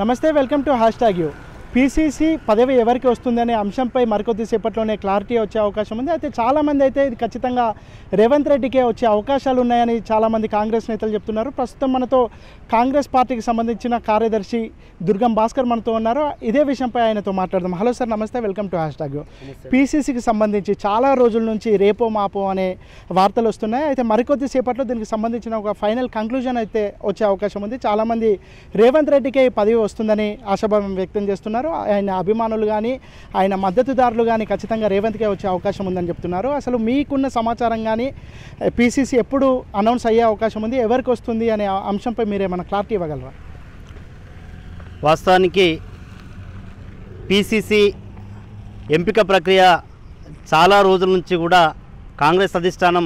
నమస్తే welcome to hashtag U PCC పదవి ఎవరికి వస్తుందనే అంశంపై మరికొద్ది సేపట్లోనే క్లారిటీ వచ్చే అవకాశం ఉంది అయితే చాలామంది అయితే ఇది ఖచ్చితంగా రేవంత్ రెడ్డికే వచ్చే అవకాశాలు ఉన్నాయని చాలామంది కాంగ్రెస్ నేతలు చెప్తున్నారు ప్రస్తుతం మనతో కాంగ్రెస్ పార్టీకి సంబంధించిన కార్యదర్శి దుర్గం భాస్కర్ మనతో ఉన్నారు ఇదే విషయంపై ఆయనతో మాట్లాడదాం హలో సార్ నమస్తే welcome to hashtag U పీసీసీకి సంబంధించి చాలా రోజుల నుంచి రేపో మాపో అనే వార్తలు వస్తున్నాయి అయితే మరికొద్ది సేపట్లో దీనికి సంబంధించిన ఒక ఫైనల్ కంక్లూజన్ అయితే వచ్చే అవకాశం ఉంది చాలామంది రేవంత్ రెడ్డికే ఈ పదవి వస్తుందని ఆశాభావం వ్యక్తం చేస్తున్నారు ఆయన అభిమానులు కానీ ఆయన మద్దతుదారులు కానీ ఖచ్చితంగా రేవంత్కే వచ్చే అవకాశం ఉందని చెప్తున్నారు అసలు మీకున్న సమాచారం కానీ పీసీసీ ఎప్పుడు అనౌన్స్ అయ్యే అవకాశం ఉంది ఎవరికి వస్తుంది అనే అంశంపై మీరేమైనా క్లారిటీ ఇవ్వగలరా వాస్తవానికి పిసిసి ఎంపిక ప్రక్రియ చాలా రోజుల నుంచి కూడా కాంగ్రెస్ అధిష్టానం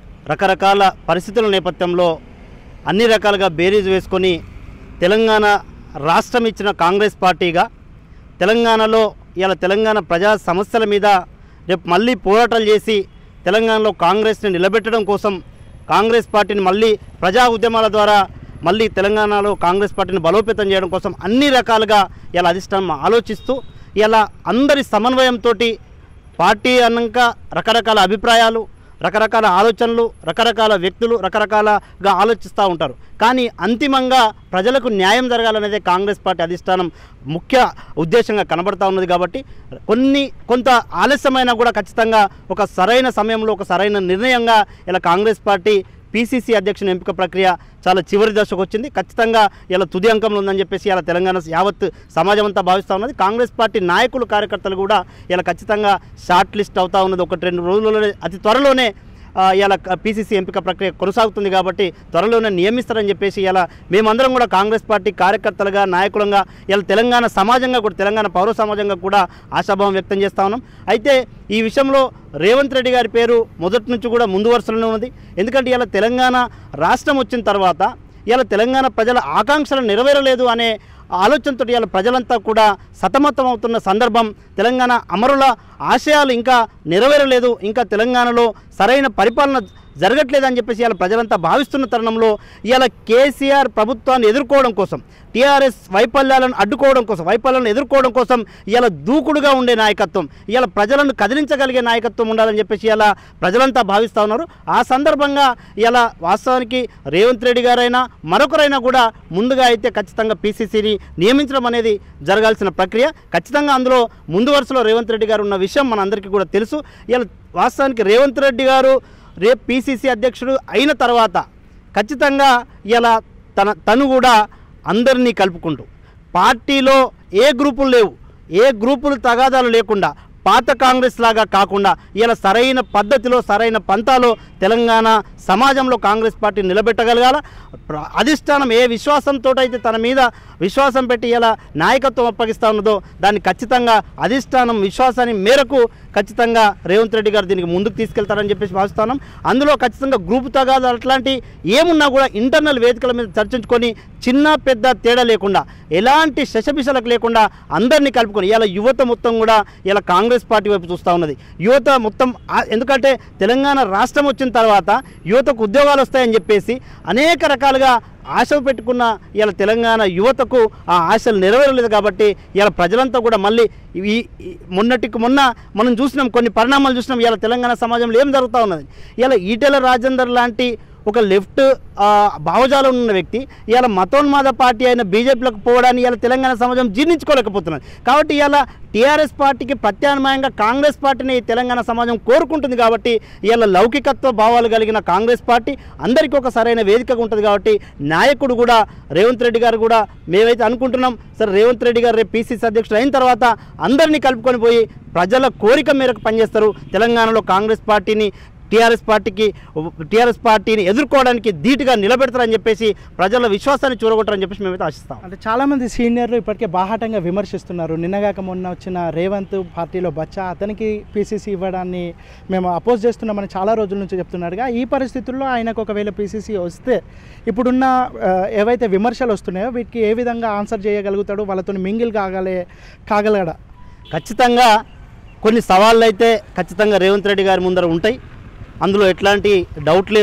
రకరకాల పరిస్థితుల నేపథ్యంలో అన్ని రకాలుగా బేరీజ్ వేసుకొని తెలంగాణ రాష్ట్రం ఇచ్చిన కాంగ్రెస్ పార్టీగా తెలంగాణలో ఇలా తెలంగాణ ప్రజా సమస్యల మీద రేపు మళ్ళీ పోరాటాలు చేసి తెలంగాణలో కాంగ్రెస్ని నిలబెట్టడం కోసం కాంగ్రెస్ పార్టీని మళ్ళీ ప్రజా ఉద్యమాల ద్వారా మళ్ళీ తెలంగాణలో కాంగ్రెస్ పార్టీని బలోపేతం చేయడం కోసం అన్ని రకాలుగా ఇలా అధిష్టానం ఆలోచిస్తూ ఇలా అందరి సమన్వయంతో పార్టీ అన్నాక రకరకాల అభిప్రాయాలు రకరకాల ఆలోచనలు రకరకాల వ్యక్తులు రకరకాలుగా ఆలోచిస్తూ ఉంటారు కానీ అంతిమంగా ప్రజలకు న్యాయం జరగాలనేదే కాంగ్రెస్ పార్టీ అధిష్టానం ముఖ్య ఉద్దేశంగా కనబడతా ఉన్నది కాబట్టి కొన్ని కొంత ఆలస్యమైనా కూడా ఖచ్చితంగా ఒక సరైన సమయంలో ఒక సరైన నిర్ణయంగా ఇలా కాంగ్రెస్ పార్టీ పీసీసీ అధ్యక్షుని ఎంపిక ప్రక్రియ చాలా చివరి దశకు వచ్చింది ఖచ్చితంగా ఇలా తుది అంకంలో ఉందని చెప్పేసి ఇలా తెలంగాణ యావత్ సమాజం అంతా భావిస్తూ ఉన్నది కాంగ్రెస్ పార్టీ నాయకులు కార్యకర్తలు కూడా ఇలా ఖచ్చితంగా షార్ట్ లిస్ట్ అవుతా ఉన్నది ఒకటి రెండు రోజుల్లోనే అతి త్వరలోనే ఆ, ఇలా పీసీసీ ఎంపిక ప్రక్రియ కొనసాగుతుంది కాబట్టి త్వరలోనే నియమిస్తారని చెప్పేసి ఇలా మేమందరం కూడా కాంగ్రెస్ పార్టీ కార్యకర్తలుగా నాయకులంగా ఇలా తెలంగాణ సమాజంగా కూడా తెలంగాణ పౌర సమాజంగా కూడా ఆశాభావం వ్యక్తం చేస్తా ఉన్నాం అయితే ఈ విషయంలో రేవంత్ రెడ్డి గారి పేరు మొదటి నుంచి కూడా ముందు వరుసలోనే ఉన్నది ఎందుకంటే ఇలా తెలంగాణ రాష్ట్రం వచ్చిన తర్వాత ఇలా తెలంగాణ ప్రజల ఆకాంక్షలు నెరవేరలేదు అనే ఆలోచనతో ఇవాళ ప్రజలంతా కూడా సతమతం అవుతున్న సందర్భం తెలంగాణ అమరుల ఆశయాలు ఇంకా నెరవేరలేదు ఇంకా తెలంగాణలో సరైన పరిపాలన జరగట్లేదని చెప్పేసి ఇవాళ ప్రజలంతా భావిస్తున్న తరుణంలో ఇవాళ కేసీఆర్ ప్రభుత్వాన్ని ఎదుర్కోవడం కోసం టీఆర్ఎస్ వైఫల్యాలను అడ్డుకోవడం కోసం వైఫల్యాలను ఎదుర్కోవడం కోసం ఇవాళ దూకుడుగా ఉండే నాయకత్వం ఇవాళ ప్రజలను కదిలించగలిగే నాయకత్వం ఉండాలని చెప్పేసి ఇలా ప్రజలంతా భావిస్తూ ఉన్నారు ఆ సందర్భంగా ఇలా వాస్తవానికి రేవంత్ రెడ్డి గారైనా మరొకరైనా కూడా ముందుగా అయితే ఖచ్చితంగా పీసీసీని నియమించడం అనేది జరగాల్సిన ప్రక్రియ ఖచ్చితంగా అందులో ముందు వరుసలో రేవంత్ రెడ్డి గారు ఉన్న విషయం మనందరికీ కూడా తెలుసు ఇలా వాస్తవానికి రేవంత్ రెడ్డి గారు రేపు పీసీసీ అధ్యక్షుడు అయిన తర్వాత ఖచ్చితంగా ఇలా తన తను కూడా అందరినీ కలుపుకుంటూ పార్టీలో ఏ గ్రూపులు లేవు ఏ గ్రూపులు తగాదాలు లేకుండా పాత కాంగ్రెస్ లాగా కాకుండా ఇలా సరైన పద్ధతిలో సరైన పంతాలో తెలంగాణ సమాజంలో కాంగ్రెస్ పార్టీ నిలబెట్టగలగాల ప్ర- అధిష్టానం ఏ విశ్వాసంతో అయితే తన మీద విశ్వాసం పెట్టి ఇలా నాయకత్వం అప్పగిస్తూ ఉన్నదో దాన్ని ఖచ్చితంగా అధిష్టానం విశ్వాసాన్ని మేరకు ఖచ్చితంగా రేవంత్ రెడ్డి గారు దీనికి ముందుకు తీసుకెళ్తారని చెప్పేసి భావిస్తున్నాం అందులో ఖచ్చితంగా గ్రూప్ తగాదు అట్లాంటి ఏమున్నా కూడా ఇంటర్నల్ వేదికల మీద చర్చించుకొని చిన్న పెద్ద తేడా లేకుండా ఎలాంటి శశబిషలకు లేకుండా అందరినీ కలుపుకొని ఇలా యువత మొత్తం కూడా ఇలా కాంగ్రెస్ పార్టీ వైపు చూస్తూ ఉన్నది యువత మొత్తం ఆ- ఎందుకంటే తెలంగాణ రాష్ట్రం వచ్చిన తర్వాత యువతకు ఉద్యోగాలు వస్తాయని చెప్పేసి అనేక రకాలుగా ఆశలు పెట్టుకున్న ఇలా తెలంగాణ యువతకు ఆ ఆశలు నెరవేరలేదు కాబట్టి ఇలా ప్రజలంతా కూడా మళ్ళీ ఈ ఈ- మొన్నటికి మొన్న మనం చూసినాం కొన్ని పరిణామాలు చూసినాం ఇలా తెలంగాణ సమాజంలో ఏం జరుగుతూ ఉన్నది ఇలా ఈటెల రాజేందర్ లాంటి ఒక లెఫ్ట్ ఆ, భావజాలం ఉన్న వ్యక్తి ఇవాళ మతోన్మాద పార్టీ అయిన బీజేపీలోకి పోవడాన్ని ఇవాళ తెలంగాణ సమాజం జీర్ణించుకోలేకపోతున్నది కాబట్టి ఇవాళ టీఆర్ఎస్ పార్టీకి ప్రత్యామ్నాయంగా కాంగ్రెస్ పార్టీని ఈ తెలంగాణ సమాజం కోరుకుంటుంది కాబట్టి ఇవాళ లౌకికత్వ భావాలు కలిగిన కాంగ్రెస్ పార్టీ అందరికీ ఒక సరైన వేదికగా ఉంటుంది కాబట్టి నాయకుడు కూడా రేవంత్ రెడ్డి గారు కూడా మేమైతే అనుకుంటున్నాం సరే రేవంత్ రెడ్డి గారు రేపు పీసీసీ అధ్యక్షుడు అయిన తర్వాత అందరినీ కలుపుకొని పోయి ప్రజల కోరిక మేరకు పనిచేస్తారు తెలంగాణలో కాంగ్రెస్ పార్టీని టీఆర్ఎస్ పార్టీకి టీఆర్ఎస్ పార్టీని ఎదుర్కోవడానికి ధీటుగా నిలబెడతారని చెప్పేసి ప్రజల విశ్వాసాన్ని చూరగొట్టారని చెప్పేసి మేమైతే ఆశిస్తాం అంటే చాలామంది సీనియర్లు ఇప్పటికే బాహాటంగా విమర్శిస్తున్నారు నిన్నగాక మొన్న వచ్చిన రేవంత్ పార్టీలో బచ్చా అతనికి పీసీసీ ఇవ్వడాన్ని మేము అపోజ్ చేస్తున్నామని చాలా రోజుల నుంచి చెప్తున్నారుగా ఈ పరిస్థితుల్లో ఆయనకు ఒకవేళ పీసీసీ వస్తే ఇప్పుడున్న ఆ, ఏవైతే విమర్శలు వస్తున్నాయో వీటికి ఏ విధంగా ఆన్సర్ చేయగలుగుతాడు వాళ్ళతో మింగిల్ కాగలే కాగలగడా ఖచ్చితంగా కొన్ని సవాళ్ళు అయితే ఖచ్చితంగా రేవంత్ రెడ్డి గారి ముందర ఉంటాయి అందులో ఎట్లాంటి డౌట్ లేదు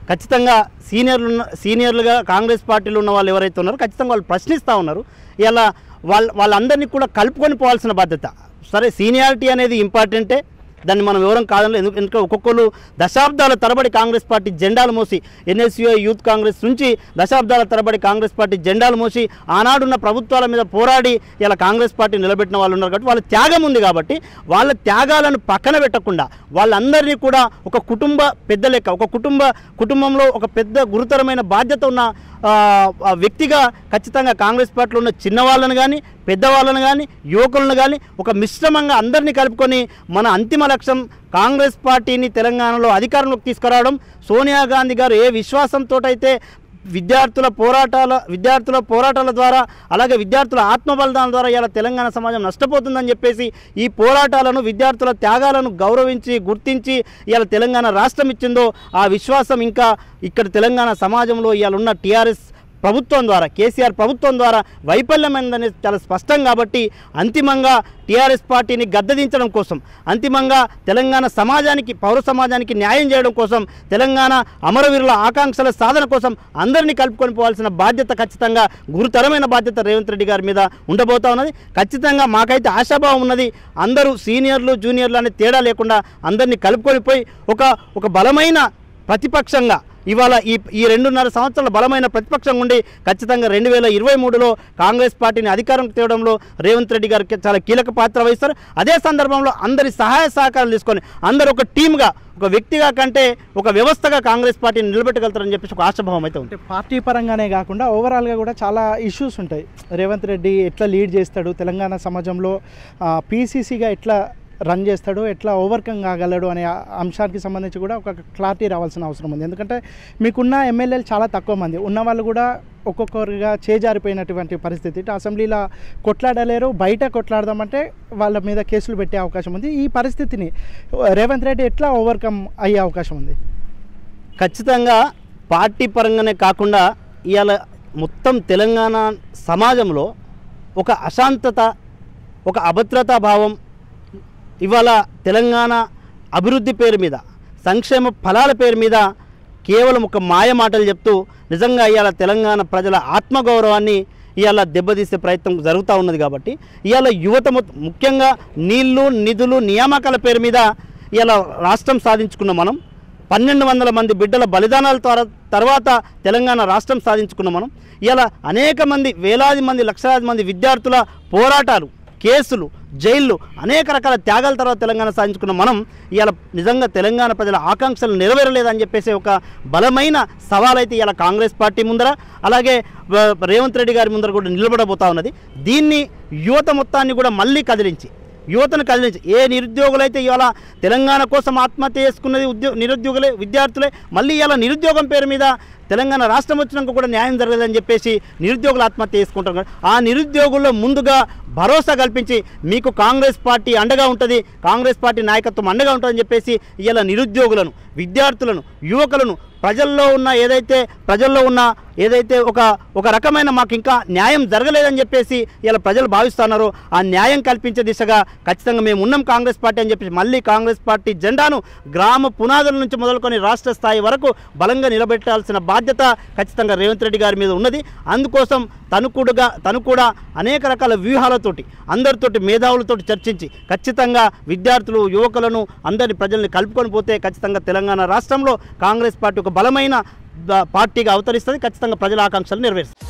ఖచ్చితంగా సీనియర్లు ఉన్న సీనియర్లుగా కాంగ్రెస్ పార్టీలో ఉన్న వాళ్ళు ఎవరైతే ఉన్నారో ఖచ్చితంగా వాళ్ళు ప్రశ్నిస్తూ ఉన్నారు ఇలా వాళ్ళ వాళ్ళందరినీ కూడా కలుపుకొని పోవాల్సిన బాధ్యత సరే సీనియారిటీ అనేది ఇంపార్టెంటే దాన్ని మనం వివరం కాదని ఎందుకు ఎందుకంటే ఒక్కొక్కరు దశాబ్దాల తరబడి కాంగ్రెస్ పార్టీ జెండాలు మోసి ఎన్ఎస్యుఐ యూత్ కాంగ్రెస్ నుంచి దశాబ్దాల తరబడి కాంగ్రెస్ పార్టీ జెండాలు మోసి ఆనాడున్న ప్రభుత్వాల మీద పోరాడి ఇలా కాంగ్రెస్ పార్టీ నిలబెట్టిన వాళ్ళు ఉన్నారు కాబట్టి వాళ్ళ త్యాగం ఉంది కాబట్టి వాళ్ళ త్యాగాలను పక్కన పెట్టకుండా వాళ్ళందరినీ కూడా ఒక కుటుంబ పెద్ద లెక్క ఒక కుటుంబ కుటుంబంలో ఒక పెద్ద గురుతరమైన బాధ్యత ఉన్న ఆ, ఆ వ్యక్తిగా ఖచ్చితంగా కాంగ్రెస్ పార్టీలో ఉన్న చిన్నవాళ్ళను కానీ పెద్దవాళ్ళను కానీ యువకులను కానీ ఒక మిశ్రమంగా అందరినీ కలుపుకొని మన అంతిమ లక్ష్యం కాంగ్రెస్ పార్టీని తెలంగాణలో అధికారంలోకి తీసుకురావడం సోనియా గాంధీ గారు ఏ విశ్వాసంతో అయితే విద్యార్థుల పోరాటాల విద్యార్థుల పోరాటాల ద్వారా అలాగే విద్యార్థుల ఆత్మబలిదానం ద్వారా ఇలా తెలంగాణ సమాజం నష్టపోతుందని చెప్పేసి ఈ పోరాటాలను విద్యార్థుల త్యాగాలను గౌరవించి గుర్తించి ఇలా తెలంగాణ రాష్ట్రం ఇచ్చిందో ఆ విశ్వాసం ఇంకా ఇక్కడ తెలంగాణ సమాజంలో ఇవాళ ఉన్న టీఆర్ఎస్ ప్రభుత్వం ద్వారా కేసీఆర్ ప్రభుత్వం ద్వారా వైఫల్యమైందని చాలా స్పష్టం కాబట్టి అంతిమంగా టీఆర్ఎస్ పార్టీని గద్దదించడం కోసం అంతిమంగా తెలంగాణ సమాజానికి పౌర సమాజానికి న్యాయం చేయడం కోసం తెలంగాణ అమరవీరుల ఆకాంక్షల సాధన కోసం అందరినీ కలుపుకొని పోవాల్సిన బాధ్యత ఖచ్చితంగా గురుతరమైన బాధ్యత రేవంత్ రెడ్డి గారి మీద ఉండబోతా ఉన్నది ఖచ్చితంగా మాకైతే ఆశాభావం ఉన్నది అందరూ సీనియర్లు జూనియర్లు అనే తేడా లేకుండా అందరినీ కలుపుకొని పోయి ఒక ఒక బలమైన ప్రతిపక్షంగా ఇవాళ ఈ ఈ రెండున్నర సంవత్సరాల బలమైన ప్రతిపక్షం ఉండి ఖచ్చితంగా రెండు వేల ఇరవై మూడులో కాంగ్రెస్ పార్టీని అధికారం తేవడంలో రేవంత్ రెడ్డి గారికి చాలా కీలక పాత్ర వహిస్తారు అదే సందర్భంలో అందరి సహాయ సహకారాలు తీసుకొని అందరూ ఒక టీమ్గా ఒక వ్యక్తిగా కంటే ఒక వ్యవస్థగా కాంగ్రెస్ పార్టీని నిలబెట్టగలుగుతారని చెప్పేసి ఒక ఆశాభావం అయితే ఉంది అంటే పార్టీ పరంగానే కాకుండా ఓవరాల్గా కూడా చాలా ఇష్యూస్ ఉంటాయి రేవంత్ రెడ్డి ఎట్లా లీడ్ చేస్తాడు తెలంగాణ సమాజంలో పీసీసీగా ఎట్లా రన్ చేస్తాడు ఎట్లా ఓవర్కమ్ కాగలడు అనే ఆ అంశానికి సంబంధించి కూడా ఒక క్లారిటీ రావాల్సిన అవసరం ఉంది ఎందుకంటే మీకున్న ఎమ్మెల్యేలు చాలా తక్కువ మంది ఉన్న వాళ్ళు కూడా ఒక్కొక్కరుగా చేజారిపోయినటువంటి పరిస్థితి ఇటు అసెంబ్లీలో కొట్లాడలేరు బయట కొట్లాడదామంటే వాళ్ళ మీద కేసులు పెట్టే అవకాశం ఉంది ఈ పరిస్థితిని రేవంత్ రెడ్డి ఎట్లా ఓవర్కమ్ అయ్యే అవకాశం ఉంది ఖచ్చితంగా పార్టీ పరంగానే కాకుండా ఇవాళ మొత్తం తెలంగాణ సమాజంలో ఒక అశాంతత ఒక అభద్రతా భావం ఇవాళ తెలంగాణ అభివృద్ధి పేరు మీద సంక్షేమ ఫలాల పేరు మీద కేవలం ఒక మాయ మాటలు చెప్తూ నిజంగా ఇవాళ తెలంగాణ ప్రజల ఆత్మగౌరవాన్ని ఇవాళ దెబ్బతీసే ప్రయత్నం జరుగుతూ ఉన్నది కాబట్టి ఇవాళ యువత మొత్తం ముఖ్యంగా నీళ్లు నిధులు నియామకాల పేరు మీద ఇవాళ రాష్ట్రం సాధించుకున్న మనం పన్నెండు వందల మంది బిడ్డల బలిదానాల ద్వారా తర్వాత తెలంగాణ రాష్ట్రం సాధించుకున్న మనం ఇలా అనేక మంది వేలాది మంది లక్షలాది మంది విద్యార్థుల పోరాటాలు కేసులు జైళ్ళు అనేక రకాల త్యాగాల తర్వాత తెలంగాణ సాధించుకున్న మనం ఇవాళ నిజంగా తెలంగాణ ప్రజల ఆకాంక్షలు నెరవేరలేదని చెప్పేసి ఒక బలమైన సవాల్ అయితే ఇలా కాంగ్రెస్ పార్టీ ముందర అలాగే వ- రేవంత్ రెడ్డి గారి ముందర కూడా నిలబడబోతా ఉన్నది దీన్ని యువత మొత్తాన్ని కూడా మళ్ళీ కదిలించి యువతను కదిలించి ఏ నిరుద్యోగులైతే ఇవాళ తెలంగాణ కోసం ఆత్మహత్య చేసుకున్నది ఉద్యో నిరుద్యోగులే విద్యార్థులే మళ్ళీ ఇవాళ నిరుద్యోగం పేరు మీద తెలంగాణ రాష్ట్రం వచ్చినాక కూడా న్యాయం జరగలేదని చెప్పేసి నిరుద్యోగులు ఆత్మహత్య చేసుకుంటారు కదా. ఆ నిరుద్యోగుల్లో ముందుగా భరోసా కల్పించి మీకు కాంగ్రెస్ పార్టీ అండగా ఉంటుంది కాంగ్రెస్ పార్టీ నాయకత్వం అండగా ఉంటుందని చెప్పేసి ఇవాళ నిరుద్యోగులను విద్యార్థులను యువకులను ప్రజల్లో ఉన్న ఏదైతే ప్రజల్లో ఉన్న ఏదైతే ఒక ఒక రకమైన మాకు ఇంకా న్యాయం జరగలేదని చెప్పేసి ఇలా ప్రజలు భావిస్తున్నారో ఆ న్యాయం కల్పించే దిశగా ఖచ్చితంగా మేము ఉన్నాం కాంగ్రెస్ పార్టీ అని చెప్పేసి మళ్ళీ కాంగ్రెస్ పార్టీ జెండాను గ్రామ పునాదుల నుంచి మొదలుకొని రాష్ట్ర స్థాయి వరకు బలంగా నిలబెట్టాల్సిన బాధ్యత ఖచ్చితంగా రేవంత్ రెడ్డి గారి మీద ఉన్నది అందుకోసం తను కూడా తను కూడా అనేక రకాల వ్యూహాలతోటి అందరితోటి మేధావులతోటి చర్చించి ఖచ్చితంగా విద్యార్థులు యువకులను అందరిని ప్రజల్ని కలుపుకొని పోతే ఖచ్చితంగా తెలంగాణ రాష్ట్రంలో కాంగ్రెస్ పార్టీ ఒక బలమైన ద- పార్టీగా అవతరిస్తుంది ఖచ్చితంగా ప్రజల ఆకాంక్షలు నెరవేరుస్తుంది